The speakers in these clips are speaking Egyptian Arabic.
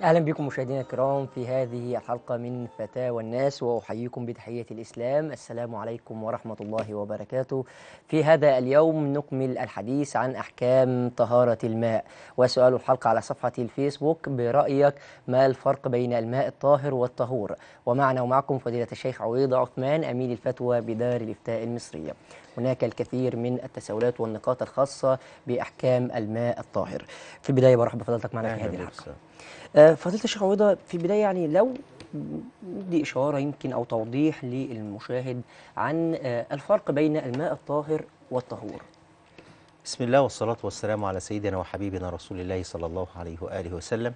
أهلا بكم مشاهدينا الكرام في هذه الحلقة من فتاوى الناس وأحييكم بتحية الإسلام السلام عليكم ورحمة الله وبركاته في هذا اليوم نكمل الحديث عن أحكام طهارة الماء وسؤال الحلقة على صفحة الفيسبوك برأيك ما الفرق بين الماء الطاهر والطهور ومعنا ومعكم فضيلة الشيخ عويض عثمان أمين الفتوى بدار الإفتاء المصرية هناك الكثير من التساؤلات والنقاط الخاصة بأحكام الماء الطاهر في البداية برحب بفضلتك معنا في هذه الحلقة آه، فضيلة الشيخ عويضة في البداية يعني لو ندي إشارة يمكن أو توضيح للمشاهد عن آه، الفرق بين الماء الطاهر والطهور بسم الله والصلاة والسلام على سيدنا وحبيبنا رسول الله صلى الله عليه وآله وسلم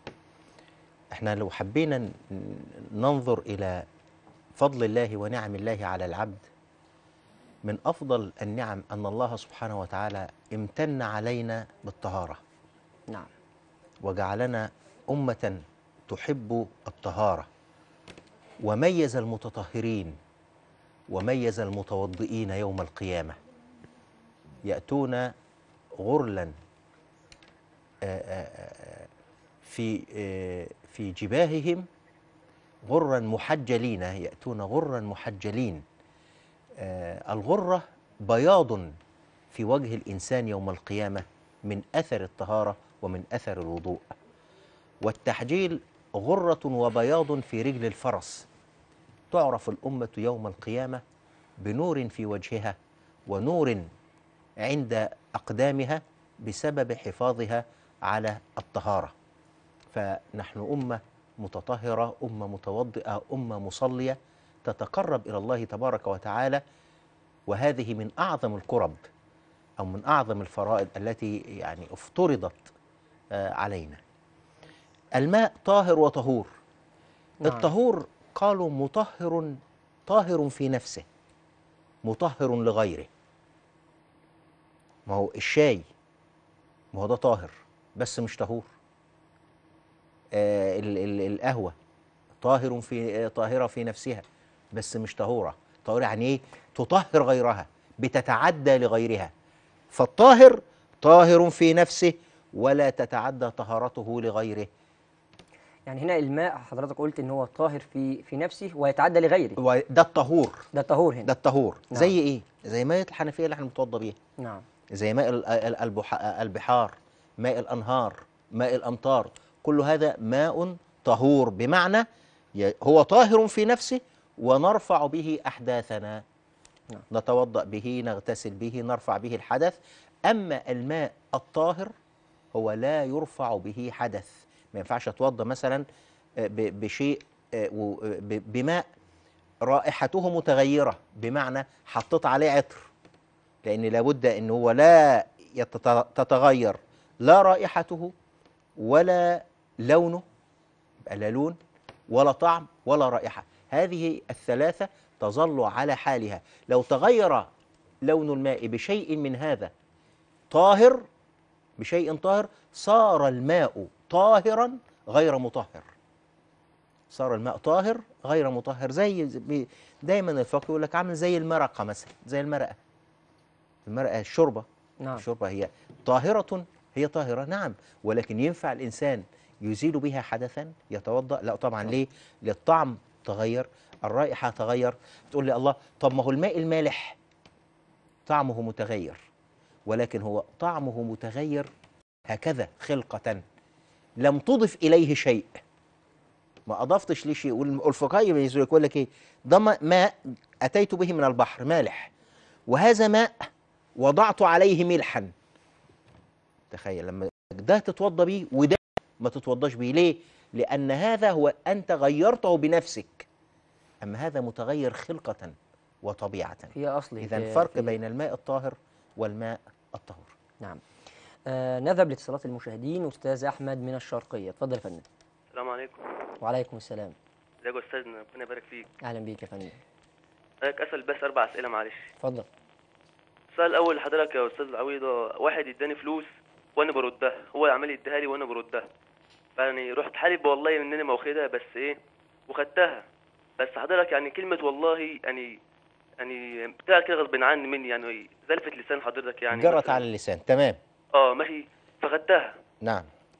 احنا لو حبينا ن- ننظر إلى فضل الله ونعم الله على العبد من أفضل النعم أن الله سبحانه وتعالى امتن علينا بالطهارة نعم وجعلنا أمة تحب الطهارة وميز المتطهرين وميز المتوضئين يوم القيامة يأتون غرلا آه، آه، آه، في آه، في جباههم غرا محجلين يأتون غرا محجلين آه، الغرة بياض في وجه الإنسان يوم القيامة من أثر الطهارة ومن أثر الوضوء والتحجيل غرة وبياض في رجل الفرس تعرف الأمة يوم القيامة بنور في وجهها ونور عند أقدامها بسبب حفاظها على الطهارة فنحن أمة متطهرة أمة متوضئة أمة مصلية تتقرب إلى الله تبارك وتعالى وهذه من أعظم القرب أو من أعظم الفرائض التي يعني افترضت آه، علينا الماء طاهر وطهور نعم. الطهور قالوا مطهر طاهر في نفسه مطهر لغيره ما هو الشاي ما هو ده طاهر بس مش طهور آه ال- ال- القهوة طاهر في آه، طاهرة في نفسها بس مش طهورة طهورة يعني ايه تطهر غيرها بتتعدى لغيرها فالطاهر طاهر في نفسه ولا تتعدى طهارته لغيره يعني هنا الماء حضرتك قلت إن هو طاهر في في نفسه ويتعدى لغيره وده الطهور ده الطهور هنا ده الطهور نعم. زي ايه زي ميه الحنفيه اللي احنا بنتوضى بيها نعم زي ماء ال- ال- البح- البحار ماء الانهار ماء الامطار كل هذا ماء طهور بمعنى ي- هو طاهر في نفسه ونرفع به احداثنا نعم. نتوضا به نغتسل به نرفع به الحدث اما الماء الطاهر هو لا يرفع به حدث ما ينفعش اتوضا مثلا آه، ب- بشيء آه، و- آه، ب- بماء رائحته متغيره بمعنى حطيت عليه عطر لان لابد ان هو لا يتت- تتغير لا رائحته ولا لونه يبقى لا لون ولا طعم ولا رائحه هذه الثلاثه تظل على حالها لو تغير لون الماء بشيء من هذا طاهر بشيء طاهر صار الماء طاهرا غير مطهر صار الماء طاهر غير مطهر زي زي- دايما الفقه يقول لك عامل زي المرقه مثلا زي المرقه المرقه الشوربه نعم الشوربه هي طاهره هي طاهره نعم ولكن ينفع الانسان يزيل بها حدثا يتوضا لا طبعا ليه للطعم تغير الرائحه تغير تقول لي الله طب ما هو الماء المالح طعمه متغير ولكن هو طعمه متغير هكذا خلقة لم تضف إليه شيء ما أضفتش ليه شيء والفقهاء يقول لك إيه ده ما- ماء أتيت به من البحر مالح وهذا ماء وضعت عليه ملحا تخيل لما ده تتوضى بيه وده ما تتوضاش بيه ليه؟ لأن هذا هو أنت غيرته بنفسك أما هذا متغير خلقة وطبيعة في أصله إذا في- فرق في- بين الماء الطاهر والماء الطهور نعم آه نذهب لاتصالات المشاهدين أستاذ أحمد من الشرقية اتفضل يا فندم السلام عليكم وعليكم السلام ازيك يا استاذنا ربنا يبارك فيك أهلا بيك يا فندم حضرتك اسال بس اربع اسئله معلش اتفضل السؤال الاول لحضرتك يا استاذ العويضه واحد اداني فلوس وانا بردها هو عمال يديها لي وانا بردها فيعني رحت حالب والله انني ما واخدها بس ايه وخدتها بس حضرتك يعني كلمه والله يعني يعني بتاع كده غصب عني مني يعني زلفت لسان حضرتك يعني جرت مثلاً. على اللسان تمام اه ماشي فخدتها نعم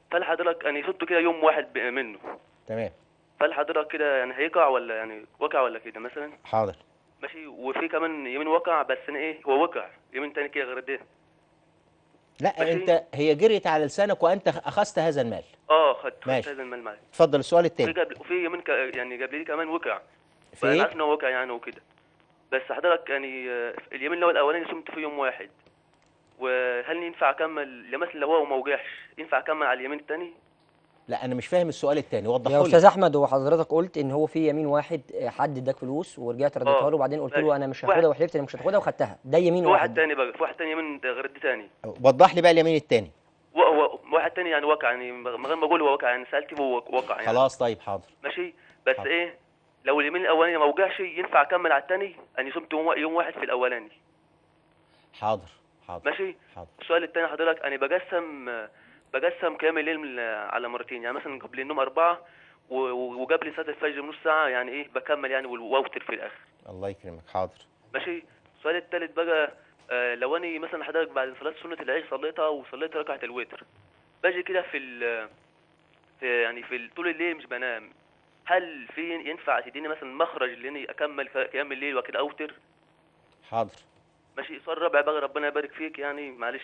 فهل حضرتك يعني صدته كده يوم واحد ب- منه تمام فهل حضرتك كده يعني هيقع ولا يعني وقع ولا كده مثلا حاضر ماشي وفي كمان يمين وقع بس أنا ايه هو وقع يمين تاني كده غير ده لا ماشي. انت هي جريت على لسانك وانت اخذت هذا المال اه خدت خدت ماشي. هذا المال معايا اتفضل السؤال وفي الثاني قبل وفي يمين ك... يعني قبل دي كمان وقع في انا ايه عارف ان هو وقع يعني وكده بس حضرتك يعني آه، اليمين اللي هو الاولاني صمت فيه يوم واحد وهل ينفع اكمل مثلا لو هو ما وجعش ينفع اكمل على اليمين التاني لا انا مش فاهم السؤال الثاني يا وضحه استاذ لي احمد هو حضرتك قلت ان هو في يمين واحد آه، حد اداك فلوس ورجعت رديتها آه، له وبعدين قلت له ماشي. انا مش واحد. هاخدها وحلفت اني مش هتاخدها وخدتها ده يمين في واحد واحد تاني بقى في واحد تاني يمين غير دي تاني وضح لي بقى اليمين الثاني و... و... واحد تاني يعني وقع يعني من غير ما اقول هو وقع يعني سالت هو وقع يعني خلاص طيب حاضر ماشي بس حاضر. ايه لو اليمين الاولاني ما وجعش ينفع اكمل على التاني اني صمت يوم يوم واحد في الاولاني حاضر حاضر ماشي حاضر السؤال التاني حضرتك انا بقسم بقسم قيام الليل من- على مرتين يعني مثلا قبل النوم اربعه و- و- وقبل صلاه الفجر بنص ساعه يعني ايه بكمل يعني وال- واوتر في الاخر الله يكرمك حاضر ماشي السؤال التالت بقى آه لو انا مثلا حضرتك بعد صلاه سنه العشاء صليتها وصليت ركعه الوتر باجي كده في ال في يعني في ال- طول الليل مش بنام هل في ينفع تديني مثلا مخرج لاني اكمل قيام الليل وكده اوتر حاضر ماشي السؤال الرابع بقى ربنا يبارك فيك يعني معلش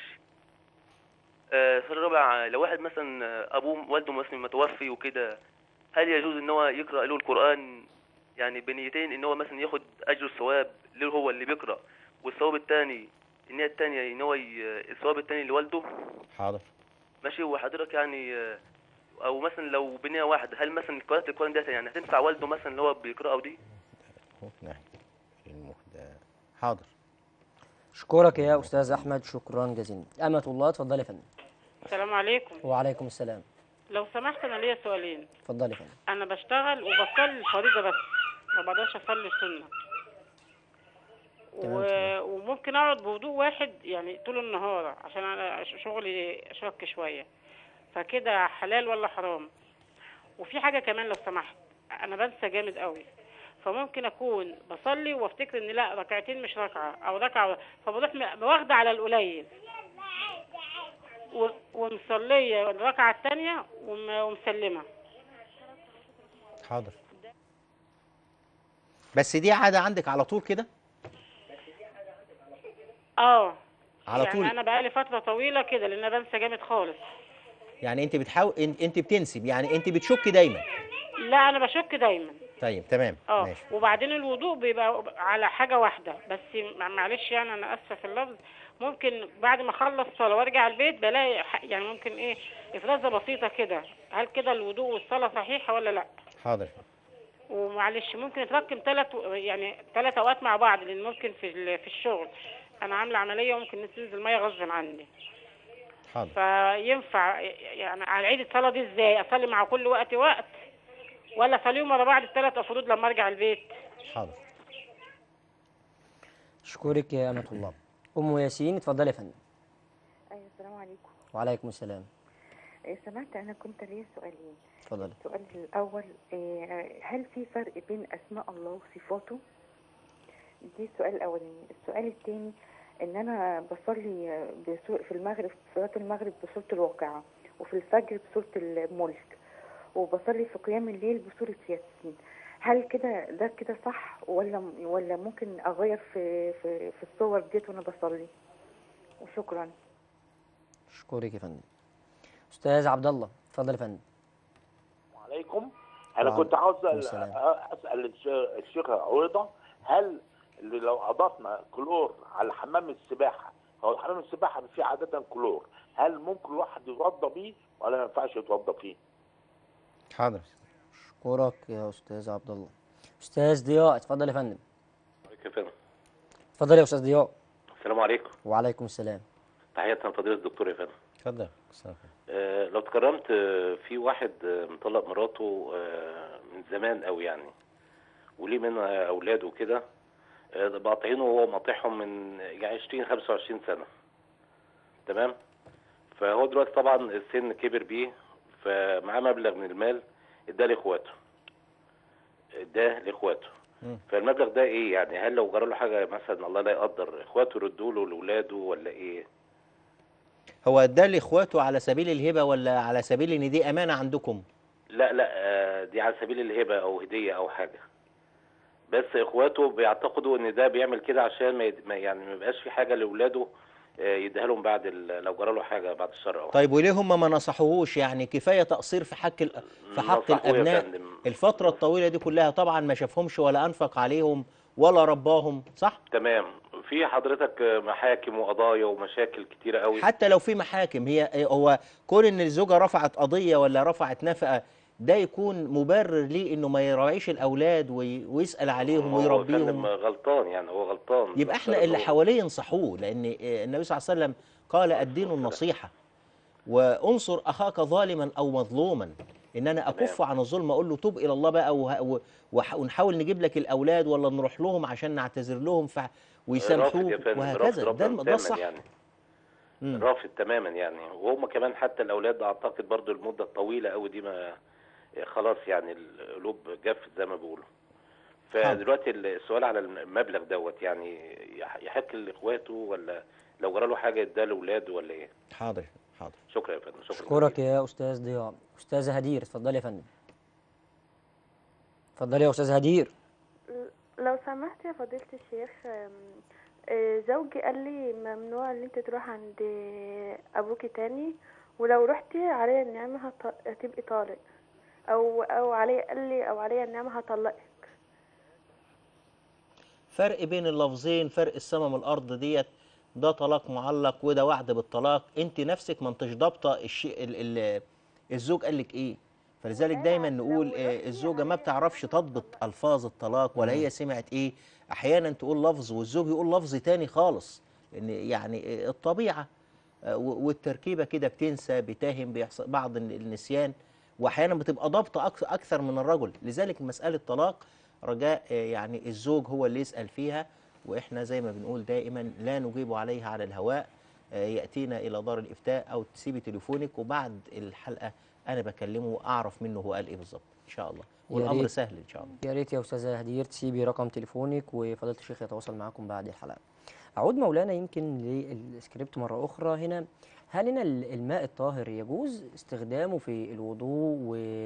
آه، السؤال الرابع لو واحد مثلا آه، ابوه والده مثلا متوفي وكده هل يجوز ان هو يقرا له القران يعني بنيتين ان هو مثلا ياخد اجر الثواب له هو اللي بيقرا والثواب الثاني النية الثانية ان هو ي- الثواب الثاني لوالده حاضر ماشي وحضرتك يعني آه، او مثلا لو بنية واحدة هل مثلا قراءة القرآن ديت يعني هتنفع والده مثلا اللي هو بيقرأه دي؟ نعم المهدى حاضر اشكرك يا استاذ احمد شكرا جزيلا امة الله اتفضلي يا فندم السلام عليكم وعليكم السلام لو سمحت انا ليا سؤالين اتفضلي يا فندم انا بشتغل وبصلي الفريضه بس ما بقدرش اصلي السنه و... وممكن اقعد بوضوء واحد يعني طول النهار عشان انا ش- شغلي شاق شويه فكده حلال ولا حرام وفي حاجه كمان لو سمحت انا بنسى جامد قوي فممكن اكون بصلي وافتكر ان لا ركعتين مش ركعه او ركعه فبروح م- واخده على القليل و- ومصليه الركعه الثانيه ومسلمه حاضر بس دي عادة عندك على طول كده اه على يعني طول انا بقالي فتره طويله كده لان انا بنسى جامد خالص يعني انت بتحاول انت انت بتنسب يعني انت بتشك دايما لا انا بشك دايما طيب تمام اه ماشي وبعدين الوضوء بيبقى على حاجه واحده بس مع- معلش يعني انا اسفه في اللفظ ممكن بعد ما اخلص صلاه وارجع البيت بلاقي ح- يعني ممكن ايه افرازه بسيطه كده هل كده الوضوء والصلاه صحيحه ولا لا حاضر ومعلش ممكن يتركم ثلاث يعني ثلاث اوقات مع بعض لان ممكن في ال- في الشغل انا عامله عمليه وممكن تنزل ميه غصب عني حاضر فينفع يعني على عيد الصلاه دي ازاي اصلي مع كل وقت وقت ولا اصليهم ورا بعض الثلاث افراد لما ارجع البيت حاضر اشكرك يا امة الله ام ياسين اتفضلي يا فندم أيوة السلام عليكم وعليكم السلام إيه، سمعت أنا كنت ليا سؤالين اتفضلي السؤال الأول إيه، هل في فرق بين أسماء الله وصفاته؟ دي السؤال الأولاني السؤال الثاني إن أنا بصلي بسو- في المغرب في صلاة المغرب بسورة الواقعة وفي الفجر بسورة الملك وبصلي في قيام الليل بسورة ياسين هل كده ده كده صح ولا ولا ممكن أغير في في في الصور ديت وأنا بصلي؟ وشكرا اشكرك يا فندم استاذ عبد الله اتفضل يا فندم عليكم انا وعليكم كنت عاوز أسأل- السلام. اسال الش- الشيخ عويضه هل اللي لو اضفنا كلور على حمام السباحه هو حمام السباحه فيه عاده كلور هل ممكن الواحد يتوضى بيه ولا ما ينفعش يتوضى فيه؟ حاضر اشكرك يا استاذ عبد الله استاذ ضياء اتفضل يا فندم عليكم السلام اتفضل يا استاذ ضياء السلام عليكم وعليكم السلام تحياتنا لفضيله الدكتور يا فندم اتفضل استغفر. آه لو تكرمت آه في واحد آه مطلق مراته آه من زمان قوي يعني وليه منها اولاد وكده آه باطعينه وهو ماطعهم من يعني 20 25 سنه تمام فهو دلوقتي طبعا السن كبر بيه فمعاه مبلغ من المال اداه لاخواته اداه لاخواته مم. فالمبلغ ده ايه يعني هل لو جرى له حاجه مثلا الله لا يقدر اخواته يردوا له لاولاده ولا ايه هو ده لاخواته على سبيل الهبه ولا على سبيل ان دي امانه عندكم لا لا آه، دي على سبيل الهبة أو هدية أو حاجة بس إخواته بيعتقدوا إن ده بيعمل كده عشان ما يد- ما- يعني ما يبقاش في حاجة لأولاده آه، يديها لهم بعد ال- لو جرى له حاجة بعد الشر أو طيب وليه هم ما نصحوهوش يعني كفايه تقصير في حق ال- في حق نصحوه يا الابناء فندم. الفتره الطويله دي كلها طبعا ما شافهمش ولا انفق عليهم ولا رباهم صح تمام في حضرتك آه، محاكم وقضايا ومشاكل كتيرة قوي حتى لو في محاكم هي هو كون ان الزوجه رفعت قضيه ولا رفعت نفقه ده يكون مبرر ليه انه ما يراعيش الاولاد وي- ويسال عليهم هو فندم ويربيهم غلطان يعني هو غلطان يبقى احنا المفترض اللي هو- حواليه ينصحوه لان النبي صلى الله عليه وسلم قال الدين النصيحه وانصر اخاك ظالما او مظلوما ان انا اكف عن الظلم اقول له توب الى الله بقى وه- و- وح- ونحاول نجيب لك الاولاد ولا نروح لهم عشان نعتذر لهم ف... رافض ويسامحوك يا فندم وهكذا رافض ده رفضا الم- ده تاما الصح يعني مم. رافض تماما يعني وهم كمان حتى الاولاد اعتقد برضو المده الطويله قوي دي ما خلاص يعني القلوب جفت زي ما بيقولوا فدلوقتي السؤال على المبلغ دوت يعني يح- يحق لاخواته ولا لو جرى له حاجه يديها لاولاده ولا ايه حاضر حاضر شكرا يا فندم شكرا اشكرك يا استاذ ضياء استاذه هدير اتفضلي يا فندم اتفضلي يا استاذ هدير لو سمحت يا فضيلة الشيخ أم، آه، زوجي قال لي ممنوع ان انت تروح عند ابوكي تاني ولو رحتي عليا النعمة هط- هتبقي طالق او او عليا قال لي او عليا النعمة هطلقك فرق بين اللفظين فرق السماء من الارض ديت ده طلاق معلق وده وعد بالطلاق انت نفسك ما انتش ضابطه الشيء ال ال الزوج قال لك ايه فلذلك دايما نقول آه، الزوجه ما بتعرفش تضبط الفاظ الطلاق ولا هي سمعت ايه احيانا تقول لفظ والزوج يقول لفظ تاني خالص ان يعني آه، الطبيعه آه، و- والتركيبه كده بتنسى بتاهم بيحصل بعض الن- النسيان واحيانا بتبقى ضابطه أكثر- اكثر من الرجل لذلك مساله الطلاق رجاء آه، يعني الزوج هو اللي يسال فيها واحنا زي ما بنقول دائما لا نجيب عليها على الهواء آه، ياتينا الى دار الافتاء او تسيبي تليفونك وبعد الحلقه انا بكلمه واعرف منه هو قال ايه بالظبط ان شاء الله يا والامر ريت. سهل ان شاء الله يا ريت يا استاذه هدير تسيبي رقم تليفونك وفضيله الشيخ يتواصل معكم بعد الحلقه اعود مولانا يمكن للسكريبت مره اخرى هنا هل هنا ال- الماء الطاهر يجوز استخدامه في الوضوء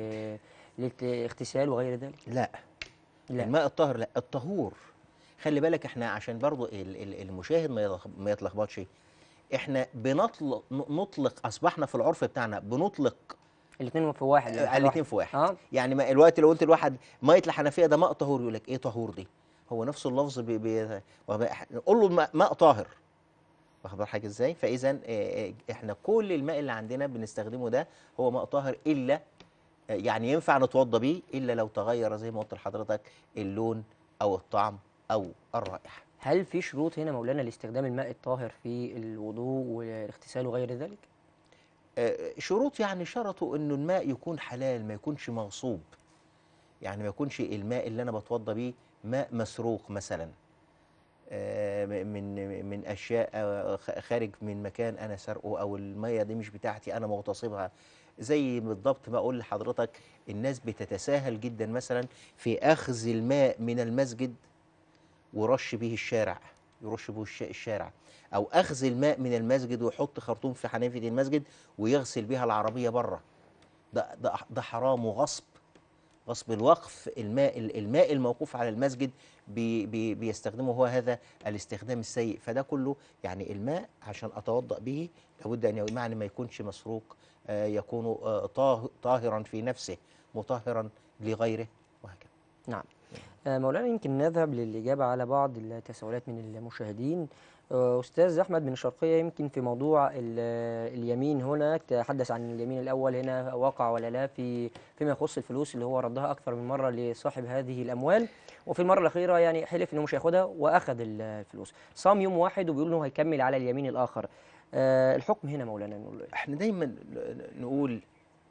والاغتسال وغير ذلك لا لا. الماء الطاهر لا الطهور خلي بالك احنا عشان برضو ال- ال- المشاهد ما يلخ- ما يتلخبطش احنا بنطلق ن- نطلق اصبحنا في العرف بتاعنا بنطلق الاثنين في واحد يعني على الاثنين في واحد اه يعني ما الوقت لو قلت لواحد ميه الحنفيه ده ماء طهور يقول لك ايه طهور دي هو نفس اللفظ بي بي نقول له ماء, ماء طاهر واخد بال حضرتك ازاي فاذا آه، آه، احنا كل الماء اللي عندنا بنستخدمه ده هو ماء طاهر الا آه، يعني ينفع نتوضى بيه الا لو تغير زي ما قلت لحضرتك اللون او الطعم او الرائحه هل في شروط هنا مولانا لاستخدام الماء الطاهر في الوضوء والاغتسال وغير ذلك آه، شروط يعني شرطوا انه الماء يكون حلال ما يكونش مغصوب يعني ما يكونش الماء اللي انا بتوضى بيه ماء مسروق مثلا آه، م- من من اشياء آه، خ- خارج من مكان انا سرقه او الميه دي مش بتاعتي انا مغتصبها زي بالضبط ما اقول لحضرتك الناس بتتساهل جدا مثلا في اخذ الماء من المسجد ورش به الشارع يرش به الش- الشارع او اخذ الماء من المسجد ويحط خرطوم في حنفيه المسجد ويغسل بها العربيه بره ده ده ده حرام وغصب غصب الوقف الماء الماء الموقوف على المسجد بي بي بيستخدمه هو هذا الاستخدام السيء فده كله يعني الماء عشان اتوضا به لابد ان يكون- معنى ما يكونش مسروق آه، يكون آه، طاه- طاهرا في نفسه مطهرا لغيره وهكذا نعم آه، مولانا يمكن نذهب للإجابة على بعض التساؤلات من المشاهدين آه، أستاذ أحمد من الشرقية يمكن في موضوع ال- اليمين هنا تحدث عن اليمين الأول هنا وقع ولا لا في فيما يخص الفلوس اللي هو ردها أكثر من مرة لصاحب هذه الأموال وفي المرة الأخيرة يعني حلف إنه مش هياخدها وأخذ ال- الفلوس صام يوم واحد وبيقول إنه هيكمل على اليمين الآخر آه، الحكم هنا مولانا نقول له إيه؟ احنا دايما ن- نقول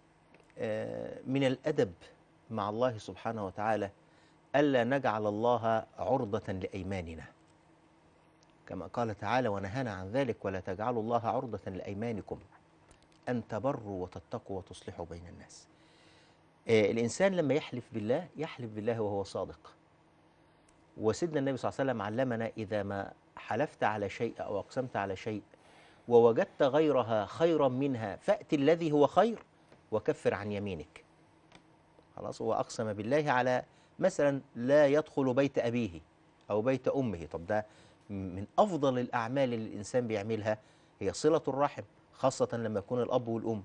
آه، من الادب مع الله سبحانه وتعالى الا نجعل الله عرضه لايماننا كما قال تعالى ونهانا عن ذلك ولا تجعلوا الله عرضه لايمانكم ان تبروا وتتقوا وتصلحوا بين الناس آه، الانسان لما يحلف بالله يحلف بالله وهو صادق وسيدنا النبي صلى الله عليه وسلم علمنا اذا ما حلفت على شيء او اقسمت على شيء ووجدت غيرها خيرا منها فأت الذي هو خير وكفر عن يمينك خلاص هو أقسم بالله على مثلا لا يدخل بيت أبيه أو بيت أمه طب ده من أفضل الأعمال اللي الإنسان بيعملها هي صلة الرحم خاصة لما يكون الأب والأم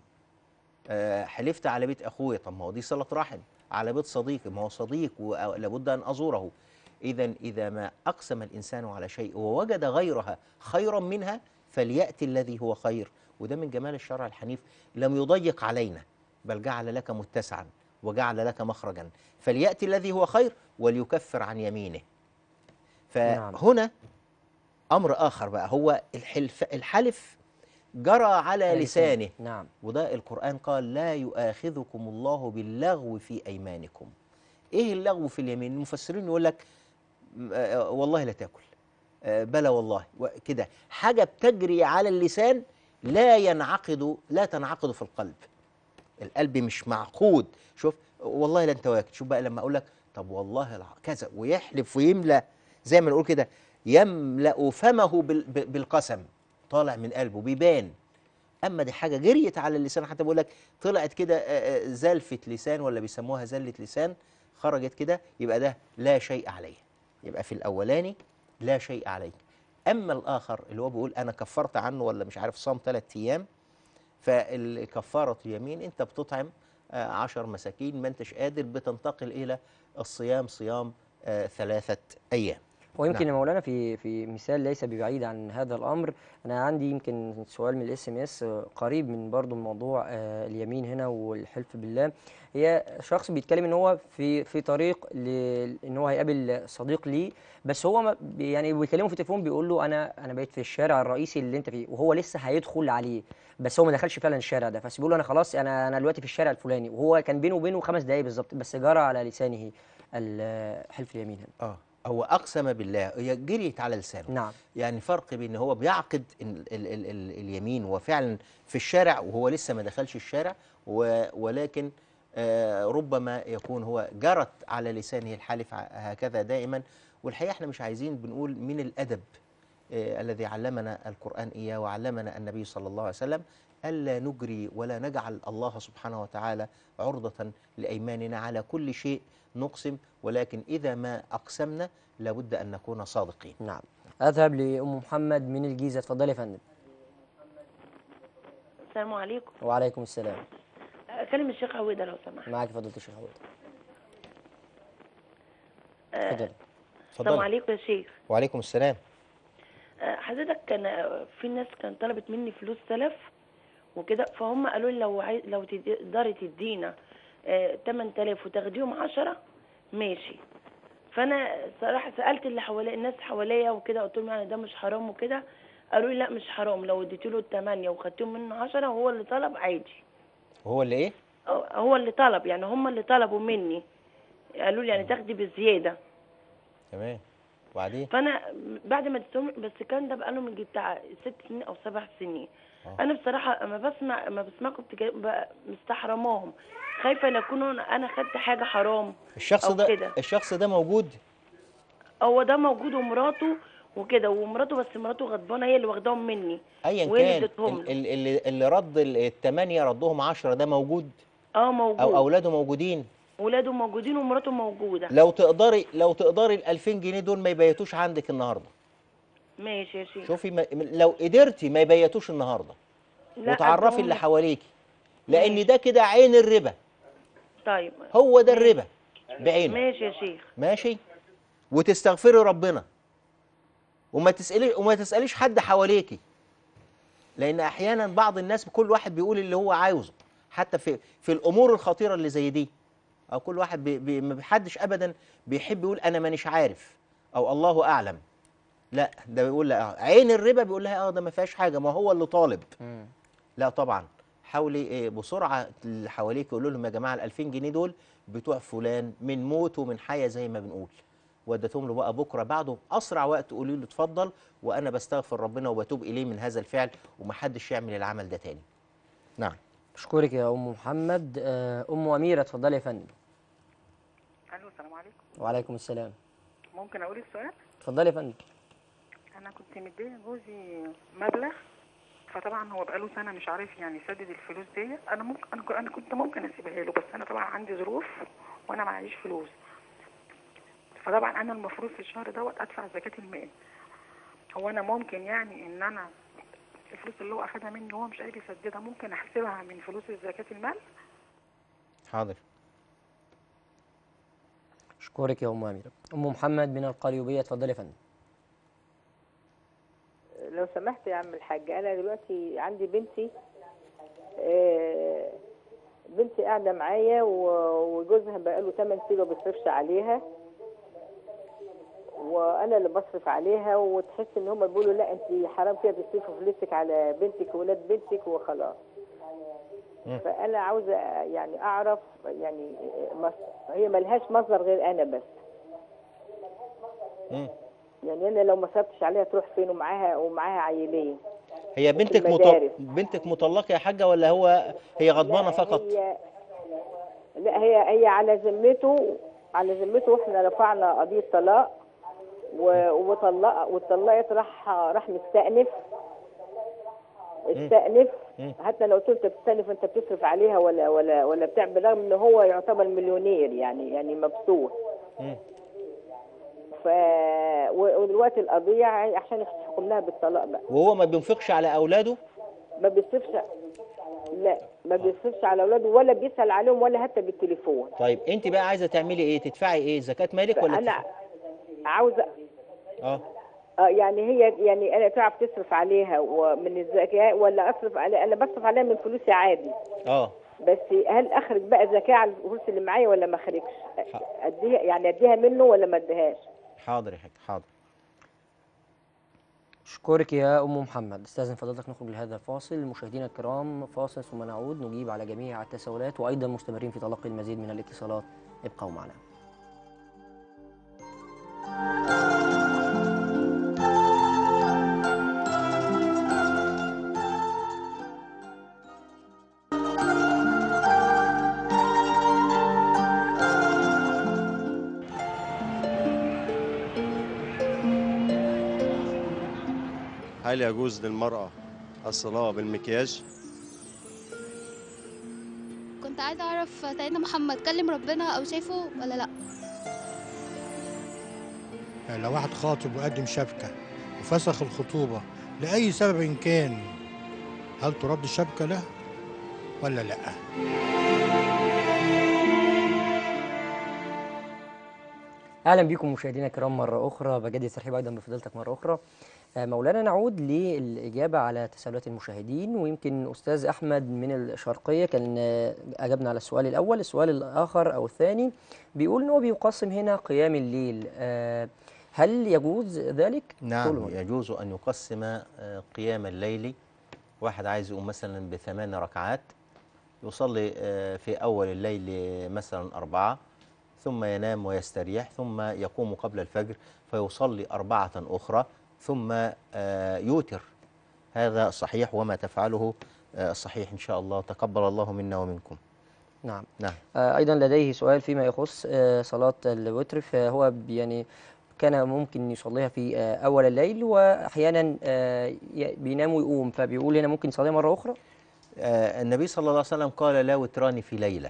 آه، حلفت على بيت أخويا طب ما هو دي صلة رحم على بيت صديقي ما هو صديق ولابد أن أزوره إذا إذا ما أقسم الإنسان على شيء ووجد غيرها خيرا منها فليأتي الذي هو خير وده من جمال الشرع الحنيف لم يضيق علينا بل جعل لك متسعا وجعل لك مخرجا فليأتي الذي هو خير وليكفر عن يمينه نعم. فهنا أمر آخر بقى هو الحلف الحلف جرى على لسانه نعم وده القرآن قال لا يؤاخذكم الله باللغو في أيمانكم إيه اللغو في اليمين المفسرين يقول لك م- آه، والله لا تاكل آه، بلى والله كده حاجة بتجري على اللسان لا ينعقد لا تنعقد في القلب القلب مش معقود شوف والله لا انت واكل شوف بقى لما اقول لك طب والله الع- كذا ويحلف ويملى زي ما نقول كده يملأ فمه بال- ب- بالقسم طالع من قلبه بيبان اما دي حاجه جريت على اللسان حتى بقول لك طلعت كده آه، آه، زلفه لسان ولا بيسموها زله لسان خرجت كده يبقى ده لا شيء عليه يبقى في الاولاني لا شيء عليك اما الاخر اللي هو بيقول انا كفرت عنه ولا مش عارف صام ثلاث ايام فالكفاره اليمين انت بتطعم آه، عشر مساكين ما انتش قادر بتنتقل الى الصيام صيام آه، ثلاثه ايام ويمكن نعم. يا مولانا في في مثال ليس ببعيد عن هذا الامر انا عندي يمكن سؤال من الاس ام اس قريب من برضو موضوع آه، اليمين هنا والحلف بالله هي شخص بيتكلم ان هو في في طريق ل- ان هو هيقابل صديق ليه بس هو ما بي- يعني بيكلمه في التليفون بيقول له انا انا بقيت في الشارع الرئيسي اللي انت فيه وهو لسه هيدخل عليه بس هو ما دخلش فعلا الشارع ده بس بيقول له انا خلاص انا انا دلوقتي في الشارع الفلاني وهو كان بينه وبينه خمس دقايق بالظبط بس جرى على لسانه ال- حلف اليمين هنا اه هو اقسم بالله هي جريت على لسانه نعم يعني فرق بين هو بيعقد ال ال ال ال اليمين وفعلا في الشارع وهو لسه ما دخلش الشارع و ولكن آه ربما يكون هو جرت على لسانه الحلف ع- هكذا دائما والحقيقه احنا مش عايزين بنقول من الادب آه الذي علمنا القران اياه وعلمنا النبي صلى الله عليه وسلم الا نجري ولا نجعل الله سبحانه وتعالى عرضه لايماننا على كل شيء نقسم ولكن اذا ما اقسمنا لابد ان نكون صادقين نعم اذهب لام محمد من الجيزه اتفضلي يا فندم السلام عليكم وعليكم السلام اكلم الشيخ عويده لو سمحت معاك فضيله الشيخ عويد آه، اتفضلي السلام عليكم يا شيخ وعليكم السلام آه، حضرتك كان آه، في ناس كانت طلبت مني فلوس سلف وكده فهم قالوا لي لو عايز لو تقدري تدينا آه، 8000 وتاخديهم 10 ماشي فانا صراحه سالت اللي حوالي الناس حواليا وكده قلت لهم يعني ده مش حرام وكده قالوا لي لا مش حرام لو اديت له الثمانيه وخدتهم منه 10 وهو اللي طلب عادي هو اللي ايه أو- هو اللي طلب يعني هم اللي طلبوا مني قالوا لي يعني تاخدي بزياده تمام وبعدين فانا بعد ما اديتهم بس كان ده بقاله من بتاع ست سنين او سبع سنين انا بصراحه اما بسمع اما بسمع كنت جاي- بقى مستحرماهم خايفه ان اكون انا أنا خدت حاجه حرام الشخص أو ده كده. الشخص ده موجود هو ده موجود ومراته وكده ومراته بس مراته غضبانه هي اللي واخداهم مني ايا وهي اللي كان اديتهم ال- له. ال- اللي, اللي رد ال- الثمانية ردهم عشرة ده موجود اه موجود او اولاده موجودين ولاده موجودين ومراته موجوده لو تقدري لو تقدري ال 2000 جنيه دول ما يبيتوش عندك النهارده ماشي يا شيخ شوفي ما لو قدرتي ما يبيتوش النهارده لا، وتعرفي أديهم اللي لك. حواليكي لان ده كده عين الربا طيب هو ده الربا بعينه ماشي يا شيخ ماشي وتستغفري ربنا وما تسالي وما تساليش حد حواليكي لان احيانا بعض الناس كل واحد بيقول اللي هو عاوزه حتى في في الامور الخطيره اللي زي دي او كل واحد بي بي ما حدش ابدا بيحب يقول انا مانيش عارف او الله اعلم لا ده بيقول لا عين الربا بيقول لها اه ده ما فيهاش حاجه ما هو اللي طالب مم. لا طبعا حاولي إيه، بسرعه اللي حواليك يقولوا لهم يا جماعه ال 2000 جنيه دول بتوع فلان من موت ومن حياه زي ما بنقول وديتهم له بقى بكره بعده اسرع وقت قولي له اتفضل وانا بستغفر ربنا وبتوب اليه من هذا الفعل ومحدش يعمل العمل ده تاني نعم اشكرك يا ام محمد آه، ام اميره اتفضلي يا فندم الو السلام عليكم وعليكم السلام ممكن اقول السؤال اتفضلي يا فندم انا كنت مديه جوزي مبلغ فطبعا هو بقاله سنه مش عارف يعني يسدد الفلوس دي انا ممكن انا ك- انا كنت ممكن اسيبها له بس انا طبعا عندي ظروف وانا معيش فلوس فطبعا انا المفروض في الشهر دوت ادفع زكاه المال هو انا ممكن يعني ان انا الفلوس اللي هو اخدها مني وهو مش قادر يسددها ممكن احسبها من فلوس زكاه المال حاضر اشكرك يا ام اميره ام محمد من القليوبيه اتفضلي يا فندم لو سمحت يا عم الحاج انا دلوقتي عندي بنتي آه، بنتي قاعده معايا و- وجوزها بقاله 8 سنين ما بيصرفش عليها وانا اللي بصرف عليها وتحس ان هم بيقولوا لا انت حرام كده تصرفي فلوسك على بنتك وولاد بنتك وخلاص مم. فانا عاوزه يعني اعرف يعني مص- هي ملهاش مصدر غير انا بس مم. يعني انا لو ما صرفتش عليها تروح فين ومعاها ومعاها عيلين هي بنتك مط... المدارس. بنتك مطلقه يا حاجه ولا هو هي غضبانه لا، فقط هي لا هي هي على ذمته على ذمته واحنا رفعنا قضيه طلاق و- وطلق واتطلقت راح راح مستأنف استأنف مم. حتى لو قلت له انت بتستأنف انت بتصرف عليها ولا ولا ولا بتعمل رغم ان هو يعتبر مليونير يعني يعني مبسوط مم. ف و- ودلوقتي القضيه عشان يحكم لها بالطلاق بقى وهو ما بينفقش على اولاده ما بيصرفش لا ما بيصرفش على اولاده ولا بيسأل عليهم ولا حتى بالتليفون طيب انت بقى عايزه تعملي ايه تدفعي ايه زكاه مالك ولا انا عاوزه اه اه يعني هي يعني انا تعرف تصرف عليها ومن الزكاه ولا اصرف عليها انا بصرف عليها من فلوسي عادي اه بس هل اخرج بقى زكاه على الفلوس اللي معايا ولا ما اخرجش اديها يعني اديها منه ولا ما اديهاش حاضر يا حاج حاضر اشكرك يا ام محمد استاذن فضلتك نخرج لهذا الفاصل مشاهدينا الكرام فاصل ثم نعود نجيب على جميع التساؤلات وايضا مستمرين في تلقي المزيد من الاتصالات ابقوا معنا هل يجوز للمرأة الصلاة بالمكياج؟ كنت عايزة أعرف سيدنا محمد كلم ربنا أو شافه ولا لأ يعني لو واحد خاطب وقدم شبكة وفسخ الخطوبة لأي سبب إن كان هل ترد الشبكة له ولا لأ؟ اهلا بكم مشاهدينا الكرام مره اخرى بجدد الترحيب ايضا بفضيلتك مره اخرى آه، مولانا نعود للاجابه على تساؤلات المشاهدين ويمكن استاذ احمد من الشرقيه كان آه، اجبنا على السؤال الاول السؤال الاخر او الثاني بيقول ان هو بيقسم هنا قيام الليل آه، هل يجوز ذلك نعم قولوا. يجوز أن يقسم آه، قيام الليل واحد عايز يقوم مثلا بثمان ركعات يصلي آه، في أول الليل مثلا أربعة ثم ينام ويستريح ثم يقوم قبل الفجر فيصلي أربعة أخرى ثم آه، يوتر هذا صحيح وما تفعله آه، صحيح إن شاء الله تقبل الله منا ومنكم نعم نعم آه، ايضا لديه سؤال فيما يخص آه، صلاه الوتر فهو بي- يعني كان ممكن يصليها في آه، اول الليل واحيانا آه، ي- بينام ويقوم فبيقول هنا ممكن يصليها مره اخرى آه، النبي صلى الله عليه وسلم قال لا وتران في ليلة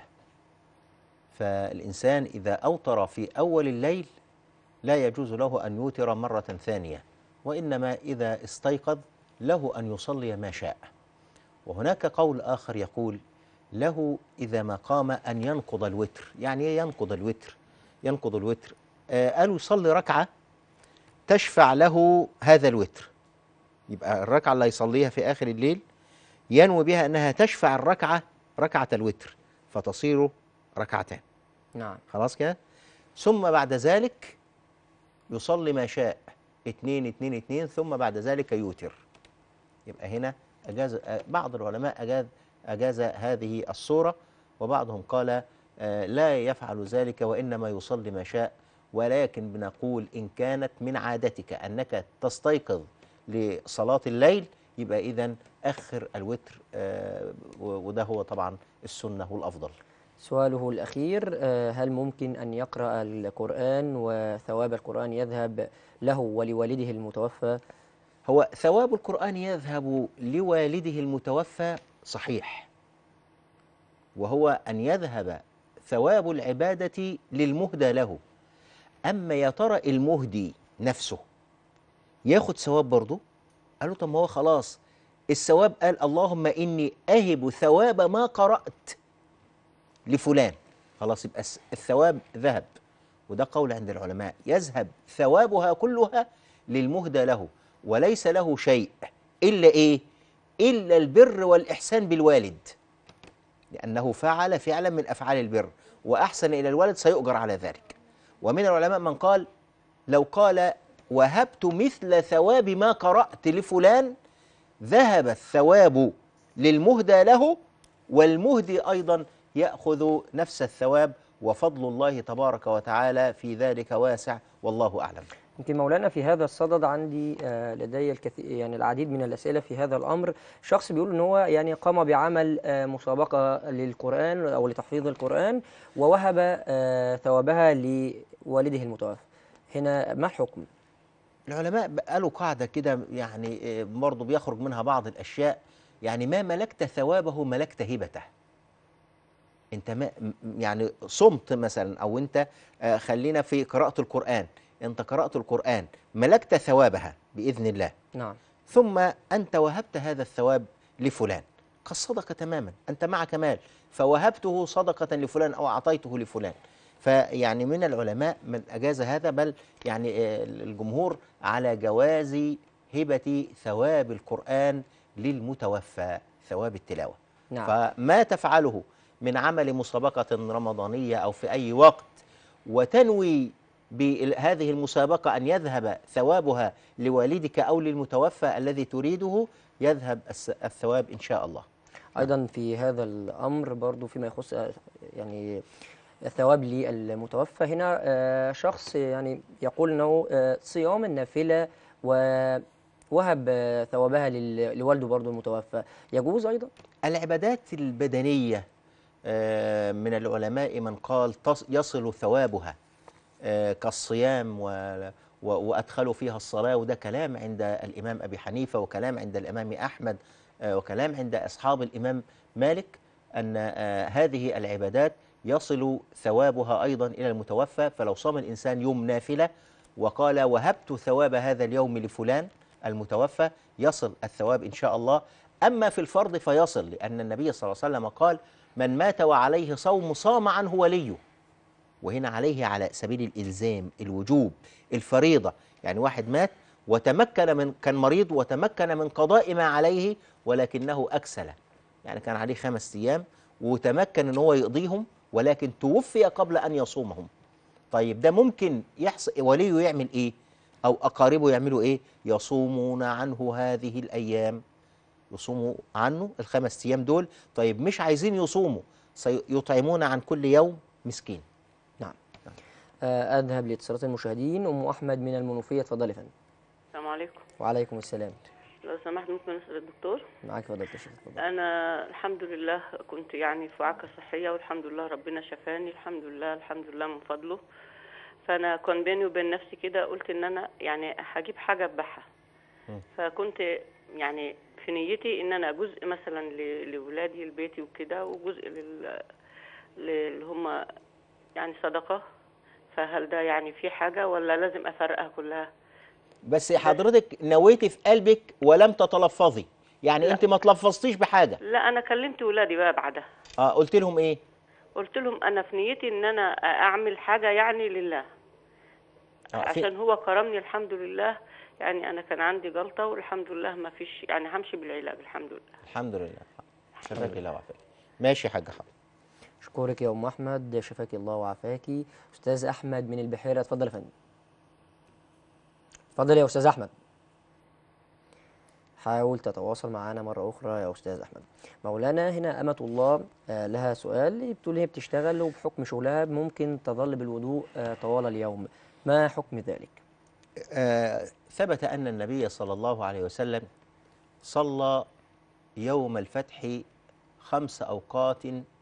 فالإنسان إذا أوتر في أول الليل لا يجوز له أن يوتر مرة ثانية وإنما إذا استيقظ له أن يصلي ما شاء وهناك قول آخر يقول له إذا ما قام أن ينقض الوتر يعني إيه ينقض الوتر ينقض الوتر آه قالوا يصلي ركعة تشفع له هذا الوتر يبقى الركعة اللي يصليها في آخر الليل ينوي بها أنها تشفع الركعة ركعة الوتر فتصير ركعتان نعم خلاص كده ثم بعد ذلك يصلي ما شاء اتنين اتنين اتنين ثم بعد ذلك يوتر يبقى هنا أجاز آه، بعض العلماء أجاز أجاز هذه الصورة وبعضهم قال آه، لا يفعل ذلك وإنما يصلي ما شاء ولكن بنقول إن كانت من عادتك أنك تستيقظ لصلاة الليل يبقى إذا أخر الوتر آه، و- وده هو طبعا السنة والأفضل سؤاله الأخير آه، هل ممكن أن يقرأ القرآن وثواب القرآن يذهب له ولوالده المتوفى هو ثواب القرآن يذهب لوالده المتوفى صحيح وهو أن يذهب ثواب العبادة للمهدى له أما يا ترى المهدي نفسه ياخد ثواب برضه قال له طب ما هو خلاص الثواب قال اللهم إني أهب ثواب ما قرأت لفلان خلاص يبقى الس- الثواب ذهب وده قول عند العلماء يذهب ثوابها كلها للمهدى له وليس له شيء إلا إيه؟ إلا البر والإحسان بالوالد لأنه فعل فعلا من أفعال البر وأحسن إلى الوالد سيؤجر على ذلك ومن العلماء من قال لو قال وهبت مثل ثواب ما قرأت لفلان ذهب الثواب للمهدى له والمهدي أيضا يأخذ نفس الثواب وفضل الله تبارك وتعالى في ذلك واسع والله أعلم يمكن مولانا في هذا الصدد عندي آه، لدي الكثير يعني العديد من الأسئلة في هذا الأمر شخص بيقول إن هو يعني قام بعمل آه، مسابقة للقرآن أو لتحفيظ القرآن ووهب آه، ثوابها لوالده المتوفى هنا ما الحكم؟ العلماء قالوا قاعدة كده يعني آه، برضه بيخرج منها بعض الأشياء يعني ما ملكت ثوابه ملكت هبته انت ما م- يعني صمت مثلا او انت آه، خلينا في قراءة القرآن انت قرأت القرآن ملكت ثوابها بإذن الله نعم ثم أنت وهبت هذا الثواب لفلان كالصدقة تماما أنت معك مال فوهبته صدقة لفلان أو أعطيته لفلان فيعني من العلماء من أجاز هذا بل يعني آه، الجمهور على جواز هبة ثواب القرآن للمتوفى ثواب التلاوة نعم. فما تفعله من عمل مسابقة رمضانية أو في أي وقت وتنوي بهذه المسابقة أن يذهب ثوابها لوالدك أو للمتوفى الذي تريده يذهب الس- الثواب إن شاء الله أيضا في هذا الأمر برضو فيما يخص آه، يعني الثواب للمتوفى هنا آه، شخص يعني يقول أنه آه، صيام النافلة ووهب آه، ثوابها لل- لوالده برضو المتوفى يجوز أيضا؟ العبادات البدنية آه، من العلماء من قال تص- يصل ثوابها آه، كالصيام و و- وأدخلوا فيها الصلاة وده كلام عند الإمام أبي حنيفة وكلام عند الإمام أحمد آه، وكلام عند أصحاب الإمام مالك أن آه، هذه العبادات يصل ثوابها أيضا إلى المتوفى فلو صام الإنسان يوم نافلة وقال وهبت ثواب هذا اليوم لفلان المتوفى يصل الثواب إن شاء الله أما في الفرض فيصل لأن النبي صلى الله عليه وسلم قال من مات وعليه صوم صام عنه وليه وهنا عليه على سبيل الإلزام الوجوب الفريضة يعني واحد مات وتمكن من كان مريض وتمكن من قضاء ما عليه ولكنه أكسل يعني كان عليه خمس أيام وتمكن أن هو يقضيهم ولكن توفي قبل أن يصومهم طيب ده ممكن يحصل وليه يعمل إيه أو أقاربه يعملوا إيه يصومون عنه هذه الأيام يصوموا عنه الخمس أيام دول طيب مش عايزين يصوموا سيطعمون عن كل يوم مسكين نعم آه، أذهب لاتصالات المشاهدين أم أحمد من المنوفية اتفضلي يا فندم السلام عليكم وعليكم السلام لو سمحت ممكن اسال الدكتور معاك فضيلة الشيخ اتفضل انا الحمد لله كنت يعني في وعكه صحيه والحمد لله ربنا شفاني الحمد لله الحمد لله من فضله فانا كان بيني وبين نفسي كده قلت ان انا يعني هجيب حاجه اذبحها مم. فكنت يعني في نيتي ان انا جزء مثلا ل- لاولادي لبيتي وكده وجزء لل اللي هم يعني صدقه فهل ده يعني في حاجه ولا لازم افرقها كلها بس حضرتك نويتي في قلبك ولم تتلفظي يعني لا. انت ما تلفظتيش بحاجه لا انا كلمت ولادي بقى بعدها اه قلت لهم ايه قلت لهم انا في نيتي ان انا اعمل حاجه يعني لله آه في عشان هو كرمني الحمد لله يعني انا كان عندي جلطه والحمد لله ما فيش يعني همشي بالعلاج الحمد لله الحمد لله شفاك الله وعافاك ماشي يا حاج حاضر أشكرك يا أم أحمد شفاك الله وعافاكي أستاذ أحمد من البحيرة اتفضل يا فندم اتفضل يا أستاذ أحمد حاول تتواصل معنا مرة أخرى يا أستاذ أحمد مولانا هنا أمة الله آه، لها سؤال بتقول هي بتشتغل وبحكم شغلها ممكن تظل بالوضوء آه، طوال اليوم ما حكم ذلك؟ آه ثبت ان النبي صلى الله عليه وسلم صلى يوم الفتح خمس اوقات